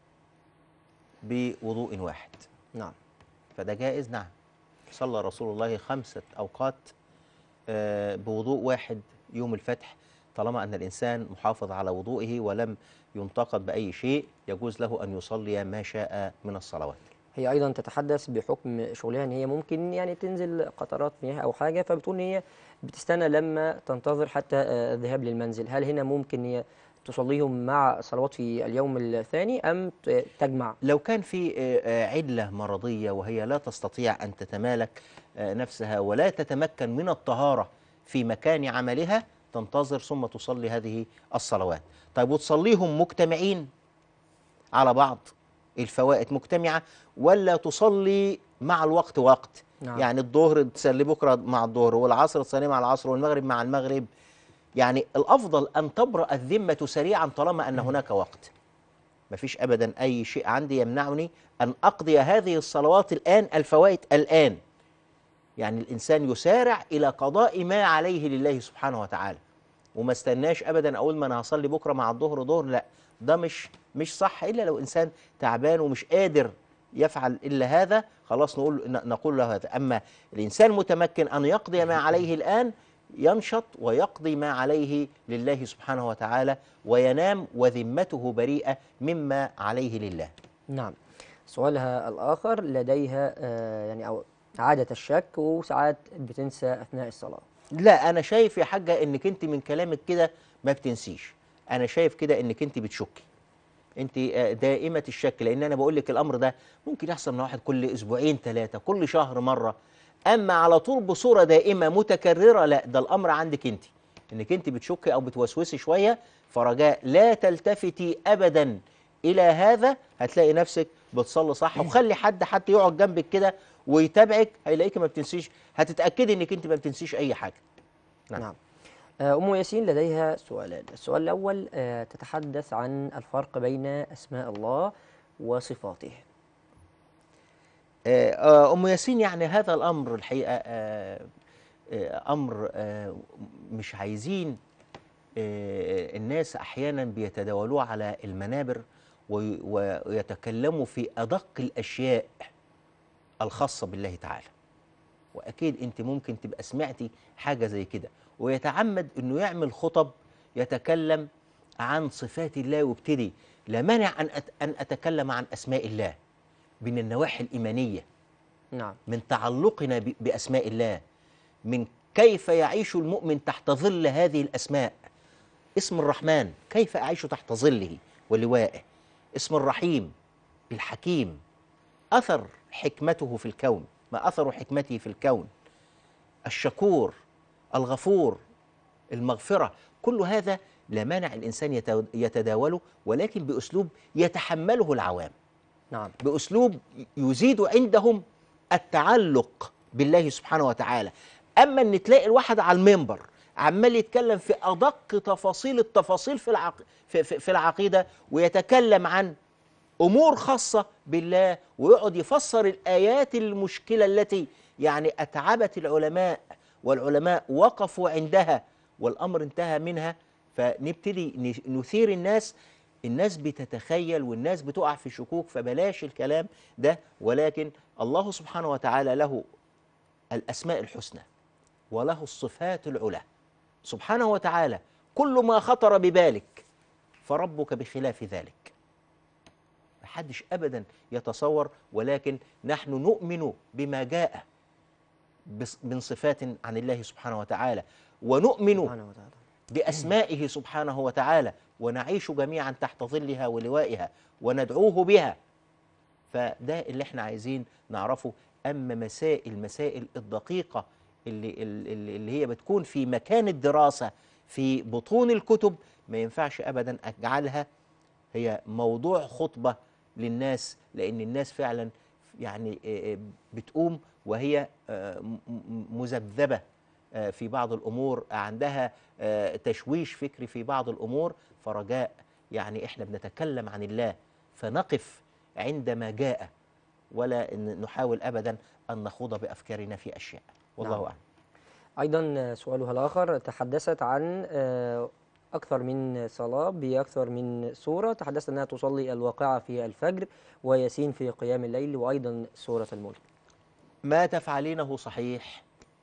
بوضوء واحد نعم فده جائز نعم صلى رسول الله خمسة أوقات آه، بوضوء واحد يوم الفتح طالما أن الإنسان محافظ على وضوئه ولم ينتقد بأي شيء يجوز له أن يصلي ما شاء من الصلوات هي ايضا تتحدث بحكم شغلها ان هي ممكن يعني تنزل قطرات مياه او حاجه فبتقول ان هي بتستنى لما تنتظر حتى آه، الذهاب للمنزل هل هنا ممكن هي تصليهم مع صلوات في اليوم الثاني ام ت- تجمع لو كان في آه، آه، علة مرضية وهي لا تستطيع أن تتمالك آه، نفسها ولا تتمكن من الطهارة في مكان عملها تنتظر ثم تصلي هذه الصلوات طيب وتصليهم مجتمعين على بعض الفوائد مجتمعة ولا تصلي مع الوقت وقت نعم. يعني الظهر تصلي بكرة مع الظهر والعصر تصلي مع العصر والمغرب مع المغرب يعني الأفضل أن تبرأ الذمة سريعا طالما أن هناك وقت مفيش ابدا اي شيء عندي يمنعني ان اقضي هذه الصلوات الان الفوائد الان يعني الانسان يسارع الى قضاء ما عليه لله سبحانه وتعالى وما استناش ابدا اقول ما انا هصلي بكره مع الظهر ظهر لا ده مش مش صح الا لو انسان تعبان ومش قادر يفعل الا هذا خلاص نقول ن- نقول له هذا اما الانسان متمكن ان يقضي ما عليه الان ينشط ويقضي ما عليه لله سبحانه وتعالى وينام وذمته بريئه مما عليه لله نعم سؤالها الآخر لديها آه، يعني أو عادة الشك وساعات بتنسى أثناء الصلاة لا انا شايف يا حاجه انك انت من كلامك كده ما بتنسيش انا شايف كده انك انت بتشكي انت آه، دائمه الشك لان انا بقول لك الامر ده ممكن يحصل من واحد كل اسبوعين ثلاثه كل شهر مره اما على طول بصوره دائمه متكرره لا ده الامر عندك انت انك انت بتشكي او بتوسوسي شويه فرجاء لا تلتفتي ابدا الى هذا هتلاقي نفسك بتصلي صح وخلي حد حتى يقعد جنبك كده ويتابعك هيلاقيك ما بتنسيش هتتاكدي انك انت ما بتنسيش اي حاجه نعم, نعم. آه، أم ياسين لديها سؤالان السؤال الأول آه، تتحدث عن الفرق بين أسماء الله وصفاته آه، آه، ام ياسين يعني هذا الامر الحقيقه آه، آه، امر آه، مش عايزين آه، الناس احيانا بيتداولوه على المنابر وي- ويتكلموا في ادق الاشياء الخاصه بالله تعالى واكيد انت ممكن تبقى سمعتي حاجه زي كده ويتعمد انه يعمل خطب يتكلم عن صفات الله وابتدي لا مانع ان أت- ان اتكلم عن اسماء الله من النواحي الايمانيه نعم من تعلقنا ب- باسماء الله من كيف يعيش المؤمن تحت ظل هذه الاسماء اسم الرحمن كيف اعيش تحت ظله ولوائه اسم الرحيم الحكيم اثر حكمته في الكون ما اثر حكمته في الكون الشكور الغفور المغفره كل هذا لا مانع الانسان يتو- يتداوله ولكن باسلوب يتحمله العوام نعم باسلوب يزيد عندهم التعلق بالله سبحانه وتعالى اما ان تلاقي الواحد على المنبر عمال يتكلم في ادق تفاصيل التفاصيل في العق... في, في, في العقيده ويتكلم عن امور خاصه بالله ويقعد يفسر الايات المشكله التي يعني اتعبت العلماء والعلماء وقفوا عندها والامر انتهى منها فنبتدي ن- نثير الناس الناس بتتخيل والناس بتقع في شكوك فبلاش الكلام ده ولكن الله سبحانه وتعالى له الاسماء الحسنى وله الصفات العلى سبحانه وتعالى كل ما خطر ببالك فربك بخلاف ذلك محدش ابدا يتصور ولكن نحن نؤمن بما جاء بص- من صفات عن الله سبحانه وتعالى ونؤمن سبحانه وتعالى بأسمائه سبحانه وتعالى ونعيش جميعا تحت ظلها ولوائها وندعوه بها فده اللي احنا عايزين نعرفه أما مسائل مسائل الدقيقة اللي, اللي, اللي هي بتكون في مكان الدراسة في بطون الكتب ما ينفعش أبدا أجعلها هي موضوع خطبة للناس لأن الناس فعلا يعني آه، آه، بتقوم وهي آه، م- م- مذبذبة آه، في بعض الأمور عندها آه، تشويش فكري في بعض الأمور فرجاء يعني إحنا بنتكلم عن الله فنقف عندما جاء ولا ن- نحاول أبدا أن نخوض بأفكارنا في أشياء والله نعم. أعلم أيضا سؤالها الآخر تحدثت عن آه، أكثر من صلاة بأكثر من سورة تحدثت أنها تصلي الواقعة في الفجر وياسين في قيام الليل وأيضا سورة الملك ما تفعلينه صحيح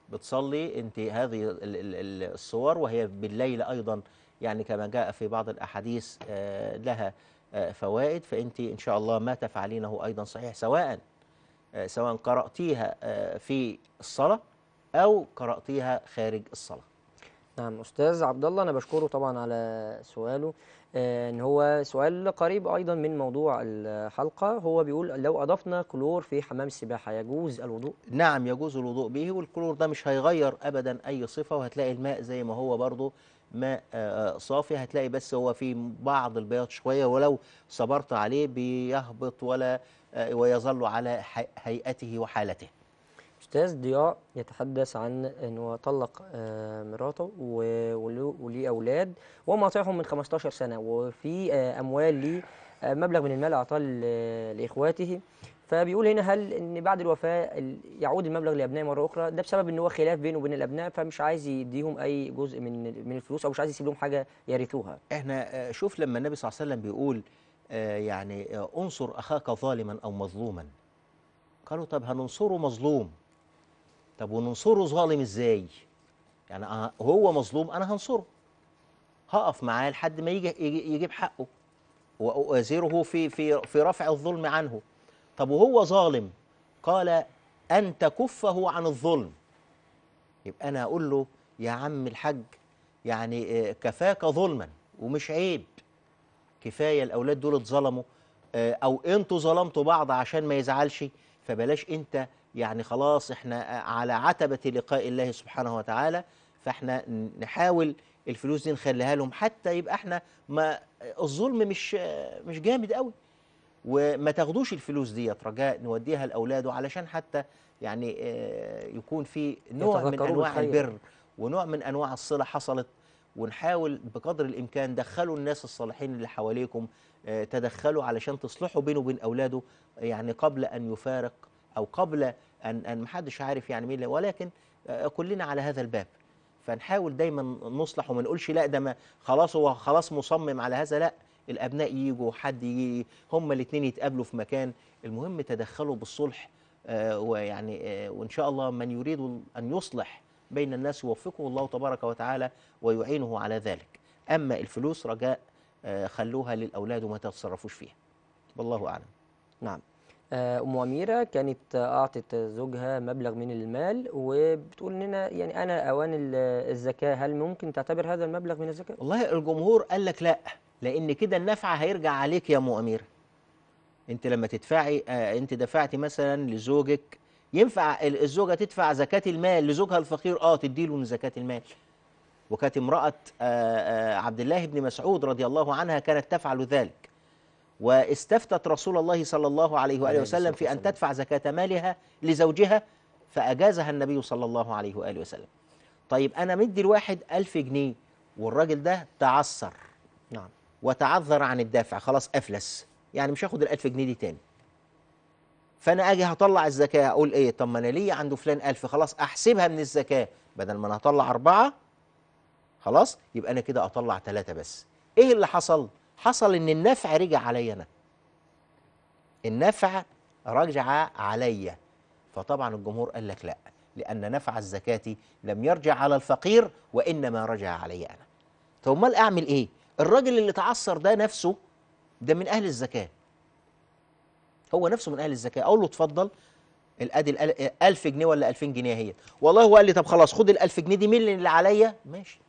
بتصلي انت هذه ال- ال- ال- الصور وهي بالليل ايضا يعني كما جاء في بعض الاحاديث آه، لها آه، فوائد فانت ان شاء الله ما تفعلينه ايضا صحيح سواء آه، سواء قراتيها آه، في الصلاه او قراتيها خارج الصلاه نعم استاذ عبد الله انا بشكره طبعا على سؤاله آه، ان هو سؤال قريب ايضا من موضوع الحلقه هو بيقول لو اضفنا كلور في حمام السباحه يجوز الوضوء نعم يجوز الوضوء به والكلور ده مش هيغير ابدا اي صفه وهتلاقي الماء زي ما هو برضه ماء آه، آه، صافي هتلاقي بس هو في بعض البياض شويه ولو صبرت عليه بيهبط ولا آه، ويظل على ح- هيئته وحالته استاذ ضياء يتحدث عن انه طلق آه، مراته و- وله- وليه اولاد ومقاطعهم من 15 سنه وفي آه، اموال ليه آه، مبلغ من المال اعطاه ل- لاخواته فبيقول هنا هل ان بعد الوفاه ال- يعود المبلغ لابنائه مره اخرى ده بسبب ان هو خلاف بينه وبين الابناء فمش عايز يديهم اي جزء من من الفلوس او مش عايز يسيب لهم حاجه يرثوها احنا آه، شوف لما النبي صلى الله عليه وسلم بيقول آه، يعني آه، انصر اخاك ظالما او مظلوما قالوا طب هننصره مظلوم طب وننصره ظالم ازاي يعني آه، هو مظلوم انا هنصره هقف معاه لحد ما يجي يجي- يجيب حقه وأؤازره في في في رفع الظلم عنه طب وهو ظالم قال أن تكفه عن الظلم يبقى أنا أقول له يا عم الحاج يعني آه، كفاك ظلما ومش عيب كفاية الأولاد دول اتظلموا آه، أو أنتوا ظلمتوا بعض عشان ما يزعلش فبلاش أنت يعني خلاص إحنا آه، على عتبة لقاء الله سبحانه وتعالى فإحنا ن- نحاول الفلوس دي نخليها لهم حتى يبقى إحنا ما الظلم مش آه، مش جامد قوي وما تاخدوش الفلوس ديت رجاء نوديها لاولاده علشان حتى يعني آه، يكون في نوع من يتذكروا انواع بالخير. البر ونوع من انواع الصله حصلت ونحاول بقدر الامكان دخلوا الناس الصالحين اللي حواليكم آه، تدخلوا علشان تصلحوا بينه وبين اولاده يعني قبل ان يفارق او قبل ان ان محدش عارف يعني مين اللي- ولكن آه، كلنا على هذا الباب فنحاول دايما نصلح وما نقولش لا ده ما خلاص هو خلاص مصمم على هذا لا الابناء يجوا حد يجي هما الاثنين يتقابلوا في مكان المهم تدخلوا بالصلح آه، ويعني آه، وان شاء الله من يريد ان يصلح بين الناس يوفقه الله تبارك وتعالى ويعينه على ذلك اما الفلوس رجاء آه، خلوها للاولاد وما تتصرفوش فيها والله اعلم نعم آه، ام اميره كانت آه، اعطت زوجها مبلغ من المال وبتقول اننا يعني انا اوان ال- الزكاه هل ممكن تعتبر هذا المبلغ من الزكاه والله الجمهور قال لك لا لان كده النفع هيرجع عليك يا ام اميره انت لما تدفعي آه انت دفعتي مثلا لزوجك ينفع ال- الزوجه تدفع زكاه المال لزوجها الفقير اه تديله من زكاه المال وكانت امراه آه آه عبد الله بن مسعود رضي الله عنها كانت تفعل ذلك واستفتت رسول الله صلى الله عليه واله عليه وسلم الصلاة في ان والسلام. تدفع زكاه مالها لزوجها فاجازها النبي صلى الله عليه واله وسلم طيب انا مدي الواحد ألف جنيه والراجل ده تعثر نعم وتعذر عن الدافع خلاص افلس يعني مش هاخد الألف جنيه دي تاني فانا اجي هطلع الزكاه اقول ايه طب ما انا ليا عنده فلان ألف خلاص احسبها من الزكاه بدل ما انا هطلع أربعة خلاص يبقى انا كده اطلع ثلاثة بس ايه اللي حصل حصل ان النفع رجع عليا انا النفع رجع عليا فطبعا الجمهور قال لك لا لان نفع الزكاه لم يرجع على الفقير وانما رجع علي انا طب امال اعمل ايه الراجل اللي تعثر ده نفسه ده من اهل الزكاه هو نفسه من اهل الزكاه اقول له اتفضل الادي الأل- 1000 جنيه ولا 2000 جنيه هي والله هو قال لي طب خلاص خد ال 1000 جنيه دي مين اللي عليا ماشي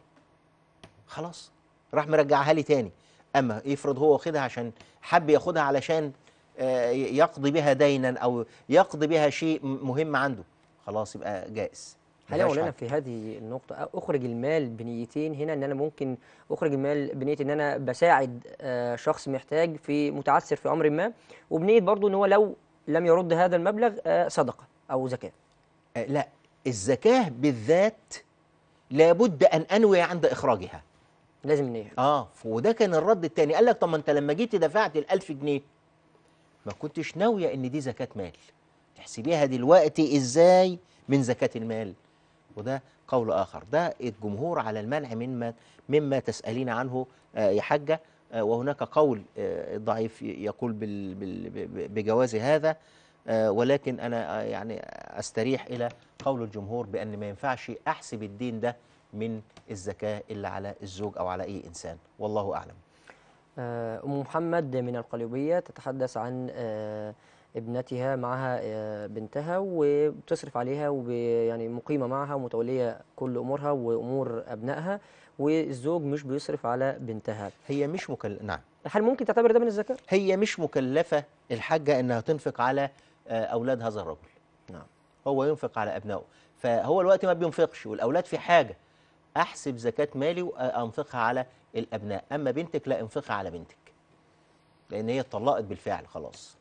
خلاص راح مرجعها لي تاني اما يفرض هو واخدها عشان حب ياخدها علشان آه، يقضي بها دينا او يقضي بها شيء م- مهم عنده خلاص يبقى جائز هل يا ملهاش مولانا حل. في هذه النقطة أخرج المال بنيتين هنا إن أنا ممكن أخرج المال بنية إن أنا بساعد آه، شخص محتاج في متعثر في أمر ما وبنية برضو إن هو لو لم يرد هذا المبلغ آه، صدقة أو زكاة آه، لا الزكاه بالذات لابد ان انوي عند اخراجها لازم نية اه وده كان الرد التاني قال لك طب ما انت لما جيت دفعت ال 1000 جنيه ما كنتش ناويه ان دي زكاه مال تحسبيها دلوقتي ازاي من زكاه المال وده قول اخر ده الجمهور على المنع مما مما تسالين عنه آه، يا حاجه آه، وهناك قول آه، ضعيف يقول بال- بال- ب- بجواز هذا آه، ولكن انا آه، يعني استريح الى قول الجمهور بان ما ينفعش احسب الدين ده من الزكاه الا على الزوج او على اي انسان والله اعلم آه، أم محمد من القليوبية تتحدث عن آه، ابنتها معها آه، بنتها وبتصرف عليها ويعني مقيمة معها ومتولية كل أمورها وأمور أبنائها والزوج مش بيصرف على بنتها هي مش مكلفه نعم هل ممكن تعتبر ده من الزكاة؟ هي مش مكلفه الحاجه انها تنفق على آه، اولاد هذا الرجل نعم هو ينفق على ابنائه فهو الوقت ما بينفقش والاولاد في حاجه احسب زكاه مالي وانفقها على الابناء اما بنتك لا انفقها على بنتك لان هي اتطلقت بالفعل خلاص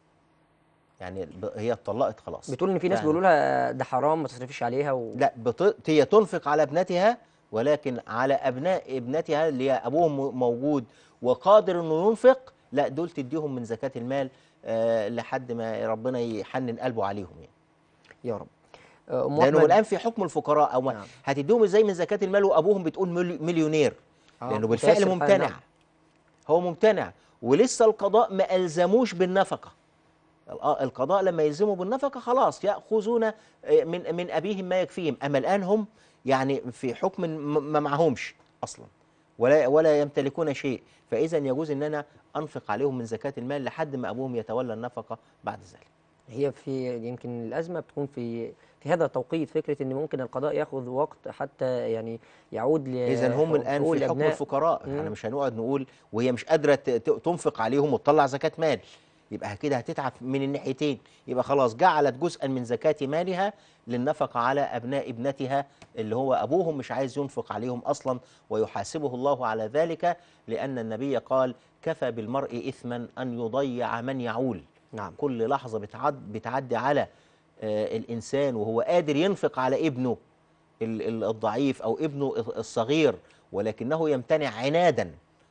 يعني ب- هي اتطلقت خلاص بتقول إن في ناس ف- بيقولوا لها ده حرام ما تصرفيش عليها و... لا بط... هي تنفق على ابنتها ولكن على ابناء ابنتها اللي هي ابوهم م- موجود وقادر انه ينفق لا دول تديهم من زكاه المال آه لحد ما ربنا يحنن قلبه عليهم يعني يا رب آه، أم لانه أحمد- الان في حكم الفقراء او نعم. هتديهم ازاي من زكاه المال وابوهم بتقول ملي- مليونير آه، لانه متيسر بالفعل الحال، ممتنع نعم. هو ممتنع ولسه القضاء ما الزموش بالنفقه الق- القضاء لما يلزموا بالنفقه خلاص ياخذون آه، من من ابيهم ما يكفيهم اما الان هم يعني في حكم م- ما معهمش اصلا ولا ولا يمتلكون شيء فاذا يجوز ان انا انفق عليهم من زكاه المال لحد ما ابوهم يتولى النفقه بعد ذلك هي في يمكن الأزمة بتكون في في هذا التوقيت فكرة إن ممكن القضاء ياخذ وقت حتى يعني يعود ل اذا هم الان حقوق في حكم الأبناء. الفقراء مم. احنا مش هنقعد نقول وهي مش قادره ت- ت- تنفق عليهم وتطلع زكاه مال يبقى كده هتتعب من الناحيتين يبقى خلاص جعلت جزءا من زكاه مالها للنفقه على ابناء ابنتها اللي هو ابوهم مش عايز ينفق عليهم اصلا ويحاسبه الله على ذلك لان النبي قال كفى بالمرء اثما ان يضيع من يعول نعم كل لحظه بتعد بتعدي على آه، الانسان وهو قادر ينفق على ابنه ال- ال- الضعيف او ابنه الصغير ولكنه يمتنع عنادا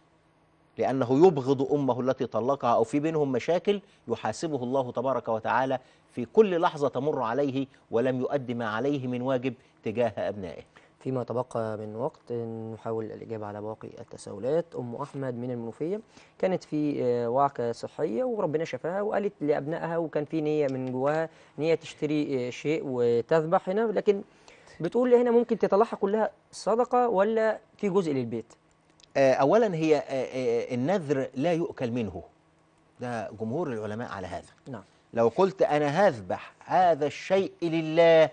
لانه يبغض امه التي طلقها او في بينهم مشاكل يحاسبه الله تبارك وتعالى في كل لحظه تمر عليه ولم يؤدي ما عليه من واجب تجاه ابنائه فيما تبقى من وقت نحاول الإجابة على باقي التساؤلات أم أحمد من المنوفية كانت في آه، وعكة صحية وربنا شفاها وقالت لأبنائها وكان في نية من جواها نية تشتري آه، شيء وتذبح هنا لكن بتقول هنا ممكن تطلعها كلها صدقة ولا في جزء للبيت آه، اولا هي آه، آه، النذر لا يؤكل منه ده جمهور العلماء على هذا نعم لو قلت انا هذبح هذا الشيء لله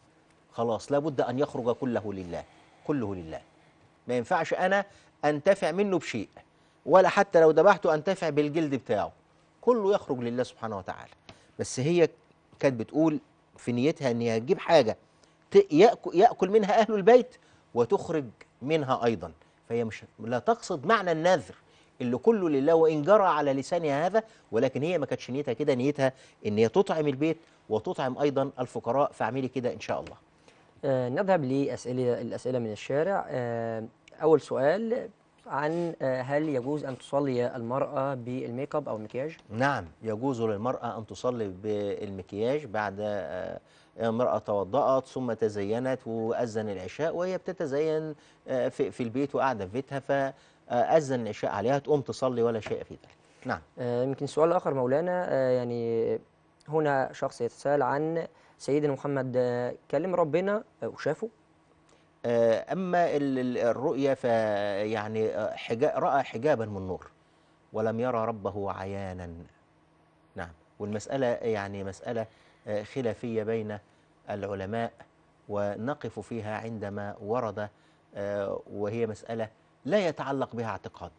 خلاص لابد ان يخرج كله لله كله لله ما ينفعش انا انتفع منه بشيء ولا حتى لو ذبحته انتفع بالجلد بتاعه كله يخرج لله سبحانه وتعالى بس هي كانت بتقول في نيتها ان هي هتجيب حاجه ت- يأكل, ياكل منها اهل البيت وتخرج منها ايضا فهي مش لا تقصد معنى النذر اللي كله لله وان جرى على لسانها هذا ولكن هي ما كانتش نيتها كده نيتها ان هي تطعم البيت وتطعم ايضا الفقراء فاعملي كده ان شاء الله آه، نذهب لأسئلة الأسئلة من الشارع آه، أول سؤال عن آه، هل يجوز أن تصلي المرأة بالميك اب أو المكياج؟ نعم يجوز للمرأة أن تصلي بالمكياج بعد آه، امرأة توضأت ثم تزينت وأذن العشاء وهي بتتزين آه، في في البيت وقاعدة في بيتها فأذن العشاء عليها تقوم تصلي ولا شيء في ذلك نعم آه، يمكن السؤال الآخر مولانا آه، يعني هنا شخص يتساءل عن سيدنا محمد آه، كلم ربنا آه، وشافه آه، أما ال- ال- الرؤيا فيعني آه، حجا رأى حجابا من نور ولم يرى ربه عيانا نعم والمسألة يعني مسألة آه، خلافية بين العلماء ونقف فيها عندما ورد آه، وهي مسألة لا يتعلق بها اعتقاد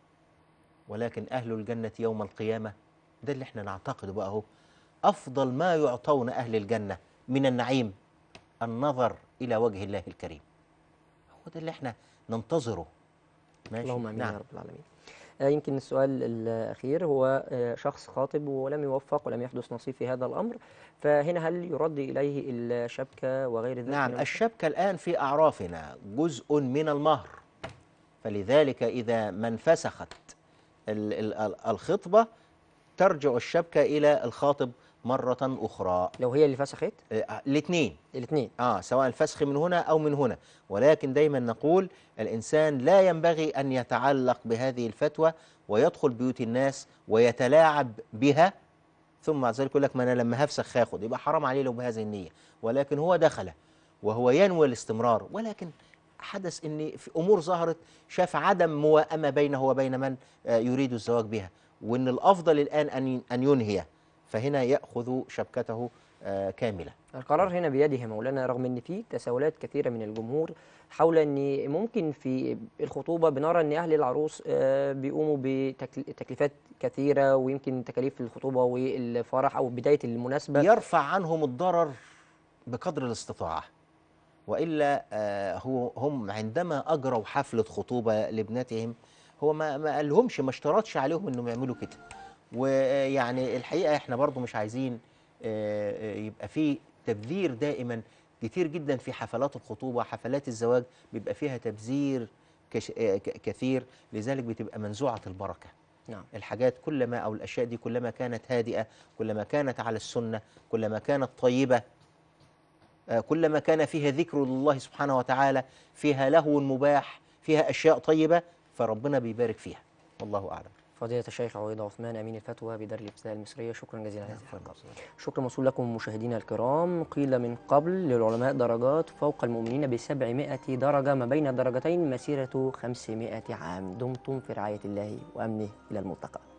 ولكن أهل الجنة يوم القيامة ده اللي احنا نعتقده بقى اهو أفضل ما يعطون أهل الجنة من النعيم النظر إلى وجه الله الكريم هو ده اللي احنا ننتظره ماشي اللهم امين نعم. يا رب العالمين. آه، يمكن السؤال الاخير هو آه، شخص خاطب ولم يوفق ولم يحدث نصيب في هذا الامر فهنا هل يرد اليه الشبكه وغير ذلك نعم من الشبكة الآن في أعرافنا جزء من المهر فلذلك إذا ما انفسخت ال- ال- ال- الخطبة ترجع الشبكة إلى الخاطب مرة أخرى لو هي اللي فسخت الاثنين الاثنين آه سواء الفسخ من هنا أو من هنا ولكن دايما نقول الإنسان لا ينبغي أن يتعلق بهذه الفتوى ويدخل بيوت الناس ويتلاعب بها ثم بعد ذلك يقول لك ما انا لما هفسخ هاخد يبقى حرام عليه لو بهذه النيه ولكن هو دخل وهو ينوي الاستمرار ولكن حدث ان في امور ظهرت شاف عدم موائمه بينه وبين من آه، يريد الزواج بها وان الافضل الان ان ان ينهي فهنا ياخذ شبكته آه، كامله القرار هنا بيده يا مولانا رغم ان في تساؤلات كثيره من الجمهور حول ان ممكن في الخطوبه بنرى ان اهل العروس آه، بيقوموا بتكليفات كثيره ويمكن تكاليف الخطوبه والفرح او بدايه المناسبه يرفع عنهم الضرر بقدر الاستطاعه والا آه، هو هم عندما اجروا حفله خطوبه لابنتهم هو ما ما قالهمش ما اشترطش عليهم انهم يعملوا كده ويعني الحقيقه احنا برضو مش عايزين آه، آه، يبقى في تبذير دائما كتير جدا في حفلات الخطوبه حفلات الزواج بيبقى فيها تبذير كش- آه، ك- كثير لذلك بتبقى منزوعه البركه نعم الحاجات كلما او الاشياء دي كلما كانت هادئه كلما كانت على السنه كلما كانت طيبه آه، كلما كان فيها ذكر لله سبحانه وتعالى فيها لهو مباح فيها اشياء طيبه فربنا بيبارك فيها والله اعلم فضيلة الشيخ عويض عثمان أمين الفتوى بدار الابتداء المصرية شكرا جزيلا على هذه الحلقة شكرا موصول لكم مشاهدينا الكرام قيل من قبل للعلماء درجات فوق المؤمنين بسبعمائة درجة ما بين درجتين مسيرة خمسمائة عام دمتم في رعاية الله وأمنه إلى الملتقى